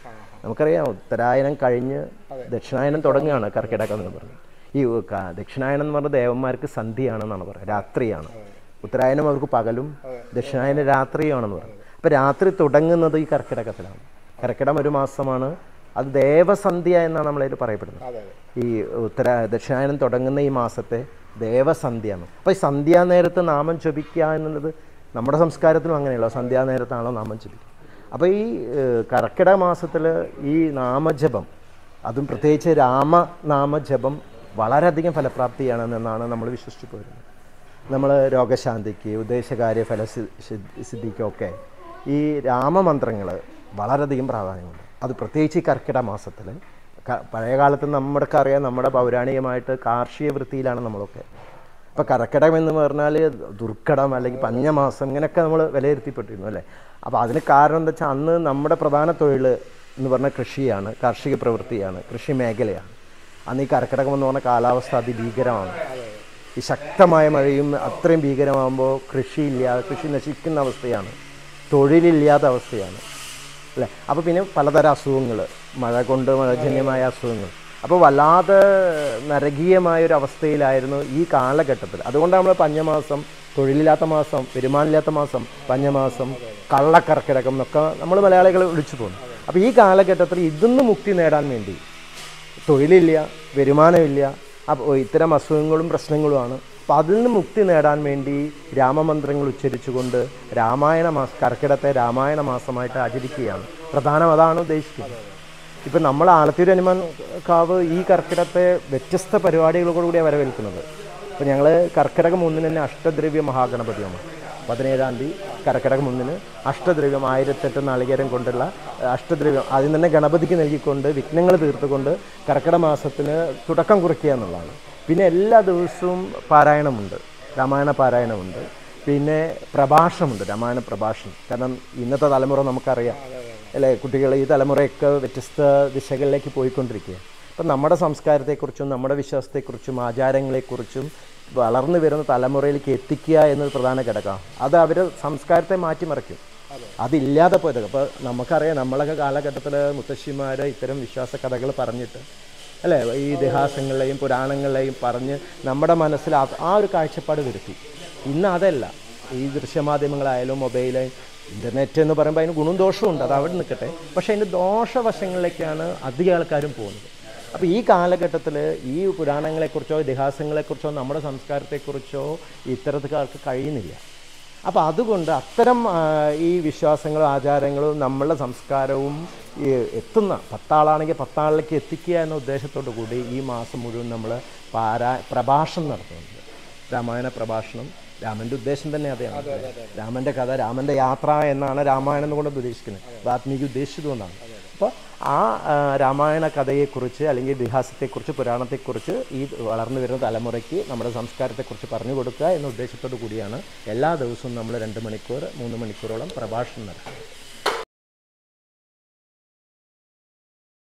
നമുക്കറിയാം ഉത്തരായനം കഴിഞ്ഞ് ദക്ഷിണായനം തുടങ്ങുകയാണ് കർക്കിടകം എന്ന് പറഞ്ഞത് ഈ ക- ദക്ഷിണായനം എന്ന് പറഞ്ഞ ദേവന്മാർക്ക് സന്ധ്യയാണെന്നാണ് പറയുന്നത് രാത്രിയാണ് ഉത്തരായനം അവർക്ക് പകലും ദക്ഷിണായനം രാത്രിയാണെന്ന് പറയുന്നത് അപ്പോൾ രാത്രി തുടങ്ങുന്നത് ഈ കർക്കിടകത്തിലാണ് കർക്കിടകം ഒരു മാസമാണ് അത് ദേവസന്ധ്യ എന്നാണ് നമ്മളതിൽ പറയപ്പെടുന്നത് അതെ അതെ ഈ ഉത്തര ദക്ഷിണായനം തുടങ്ങുന്ന ഈ മാസത്തെ ദേവസന്ധ്യയാണ് അപ്പോൾ ഈ സന്ധ്യാനേരത്ത് നാമം ജപിക്കുക എന്നുള്ളത് നമ്മുടെ സംസ്കാരത്തിലും അങ്ങനെയല്ലോ സന്ധ്യാനേരത്താണല്ലോ നാമം ജപിക്കുക അപ്പോൾ ഈ ഏഹ്, കർക്കിടക മാസത്തിൽ ഈ നാമജപം അതും പ്രത്യേകിച്ച് രാമനാമജപം വളരെയധികം ഫലപ്രാപ്തിയാണെന്നാണ് നമ്മൾ വിശ്വസിച്ചു പോരുന്നത് നമ്മൾ രോഗശാന്തിക്ക് ഉദ്ദേശകാര്യ ഫല സിദ്ധിക്കൊക്കെ ഈ രാമമന്ത്രങ്ങൾ വളരെയധികം പ്രാധാന്യമുണ്ട് അത് പ്രത്യേകിച്ച് ഈ കർക്കിടക മാസത്തിൽ പഴയ കാലത്ത് നമ്മുടെയൊക്കെ അറിയാം നമ്മുടെ പൗരാണികമായിട്ട് കാർഷിക വൃത്തിയിലാണ് നമ്മളൊക്കെ ഇപ്പോൾ കർക്കിടകം എന്ന് പറഞ്ഞാൽ ദുർഘടം അല്ലെങ്കിൽ പഞ്ഞമാസം ഇങ്ങനെയൊക്കെ നമ്മൾ വിലയിരുത്തിപ്പെട്ടിരുന്നു അല്ലേ അപ്പോൾ അതിന് കാരണം എന്താ വെച്ചാൽ അന്ന് നമ്മുടെ പ്രധാന തൊഴിൽ എന്ന് പറഞ്ഞാൽ കൃഷിയാണ് കാർഷിക പ്രവൃത്തിയാണ് കൃഷി മേഖലയാണ് അന്ന് ഈ കർക്കിടകം എന്ന് പറഞ്ഞ കാലാവസ്ഥ അതിഭീകരമാണ് ഈ ശക്തമായ മഴയും അത്രയും ഭീകരമാകുമ്പോൾ കൃഷിയില്ലാതെ കൃഷി നശിക്കുന്ന അവസ്ഥയാണ് തൊഴിലില്ലാത്ത അവസ്ഥയാണ് അല്ലേ അപ്പോൾ പിന്നെ പലതരം അസുഖങ്ങൾ മഴ കൊണ്ട് മഴജന്യമായ അസുഖങ്ങൾ അപ്പോൾ വല്ലാതെ നരകീയമായ ഒരു അവസ്ഥയിലായിരുന്നു ഈ കാലഘട്ടത്തിൽ അതുകൊണ്ടാണ് നമ്മൾ പഞ്ഞമാസം തൊഴിലില്ലാത്ത മാസം വരുമാനമില്ലാത്ത മാസം പഞ്ഞമാസം കള്ളക്കർക്കിടകം എന്നൊക്കെ നമ്മൾ മലയാളികൾ വിളിച്ചു പോകുന്നു അപ്പോൾ ഈ കാലഘട്ടത്തിൽ ഇതിന്ന് മുക്തി നേടാൻ വേണ്ടി തൊഴിലില്ല വരുമാനമില്ല അപ്പോൾ ഇത്തരം അസുഖങ്ങളും പ്രശ്നങ്ങളുമാണ് അപ്പോൾ അതിൽ നിന്ന് മുക്തി നേടാൻ വേണ്ടി രാമമന്ത്രങ്ങൾ ഉച്ചരിച്ചുകൊണ്ട് രാമായണ മാസ കർക്കിടത്തെ രാമായണ മാസമായിട്ട് ആചരിക്കുകയാണ് പ്രധാനം അതാണ് ഉദ്ദേശിക്കുന്നത് ഇപ്പം നമ്മൾ ആലത്തൂർ ഹനുമാൻ കാവ് ഈ കർക്കിടത്തെ വ്യത്യസ്ത പരിപാടികളോടുകൂടിയാണ് വരവേൽക്കുന്നത് അപ്പോൾ ഞങ്ങൾ കർക്കിടകം ഒന്നിന് തന്നെ അഷ്ടദ്രവ്യ മഹാഗണപതിയാണ് പതിനേഴാം തീയതി കർക്കിടകം ഒന്നിന് അഷ്ടദ്രവ്യം ആയിരത്തെട്ട് നാളികേരം കൊണ്ടുള്ള അഹ്, അഷ്ടദ്രവ്യം ആദ്യം തന്നെ ഗണപതിക്ക് നൽകിക്കൊണ്ട് വിഘ്നങ്ങൾ തീർത്തുകൊണ്ട് കർക്കിടക മാസത്തിന് തുടക്കം കുറിക്കുക എന്നുള്ളതാണ് പിന്നെ എല്ലാ ദിവസവും പാരായണമുണ്ട് രാമായണ പാരായണമുണ്ട് പിന്നെ പ്രഭാഷണമുണ്ട് രാമായണ പ്രഭാഷണം കാരണം ഇന്നത്തെ തലമുറ നമുക്കറിയാം അല്ലേ കുട്ടികൾ ഈ തലമുറയൊക്കെ വ്യത്യസ്ത ദിശകളിലേക്ക് പോയിക്കൊണ്ടിരിക്കുക അപ്പം നമ്മുടെ സംസ്കാരത്തെക്കുറിച്ചും നമ്മുടെ വിശ്വാസത്തെക്കുറിച്ചും ആചാരങ്ങളെക്കുറിച്ചും വളർന്നു വരുന്ന തലമുറയിലേക്ക് എത്തിക്കുക എന്നത് പ്രധാന ഘടകമാണ് അത് അവർ സംസ്കാരത്തെ മാറ്റിമറിക്കും അതില്ലാതെ പോയത് അപ്പോൾ നമുക്കറിയാം നമ്മളൊക്കെ കാലഘട്ടത്തിൽ മുത്തശ്ശിമാർ ഇത്തരം വിശ്വാസ കഥകൾ പറഞ്ഞിട്ട് അല്ലേ ഈ ഇതിഹാസങ്ങളിലെയും പുരാണങ്ങളിലെയും പറഞ്ഞ് നമ്മുടെ മനസ്സിൽ ആ ആ ഒരു കാഴ്ചപ്പാട് വരുത്തി ഇന്ന് അതല്ല ഈ ദൃശ്യമാധ്യമങ്ങളായാലും മൊബൈൽ ഇൻ്റർനെറ്റ് എന്ന് പറയുമ്പോൾ അതിന് ഗുണവും ദോഷവും ഉണ്ട് അത് അവിടെ നിൽക്കട്ടെ പക്ഷേ അതിൻ്റെ ദോഷവശങ്ങളിലേക്കാണ് അധിക ആൾക്കാരും പോകുന്നത് അപ്പോൾ ഈ കാലഘട്ടത്തിൽ ഈ പുരാണങ്ങളെക്കുറിച്ചോ ഇതിഹാസങ്ങളെക്കുറിച്ചോ നമ്മുടെ സംസ്കാരത്തെക്കുറിച്ചോ ഇത്തരത്തുകാർക്ക് കഴിയുന്നില്ല അപ്പോൾ അതുകൊണ്ട് അത്തരം ആ, ഈ വിശ്വാസങ്ങളും ആചാരങ്ങളും നമ്മളുടെ സംസ്കാരവും ഈ എത്തുന്ന പത്താളാണെങ്കിൽ പത്താളിലേക്ക് എത്തിക്കുക എന്ന ഉദ്ദേശത്തോടു കൂടി ഈ മാസം മുഴുവൻ നമ്മൾ പാരാ പ്രഭാഷണം നടത്തുന്നുണ്ട് രാമായണ പ്രഭാഷണം രാമൻ്റെ ഉദ്ദേശം തന്നെ അതെയാണ് രാമൻ്റെ കഥ രാമൻ്റെ യാത്ര എന്നാണ് രാമായണം എന്നുകൊണ്ട് ഉദ്ദേശിക്കുന്നത് വാത്മീകി ഉദ്ദേശിച്ചതുകൊണ്ടാണ് അപ്പോൾ ആ ആ, രാമായണ കഥയെക്കുറിച്ച് അല്ലെങ്കിൽ ഇതിഹാസത്തെക്കുറിച്ച് പുരാണത്തെക്കുറിച്ച് ഈ വളർന്നു വരുന്ന തലമുറയ്ക്ക് നമ്മുടെ സംസ്കാരത്തെക്കുറിച്ച് പറഞ്ഞു കൊടുക്കുക എന്ന ഉദ്ദേശത്തോടു കൂടിയാണ് എല്ലാ ദിവസവും നമ്മൾ രണ്ട് മണിക്കൂർ മൂന്ന് മണിക്കൂറോളം പ്രഭാഷണം നടത്തുന്നത്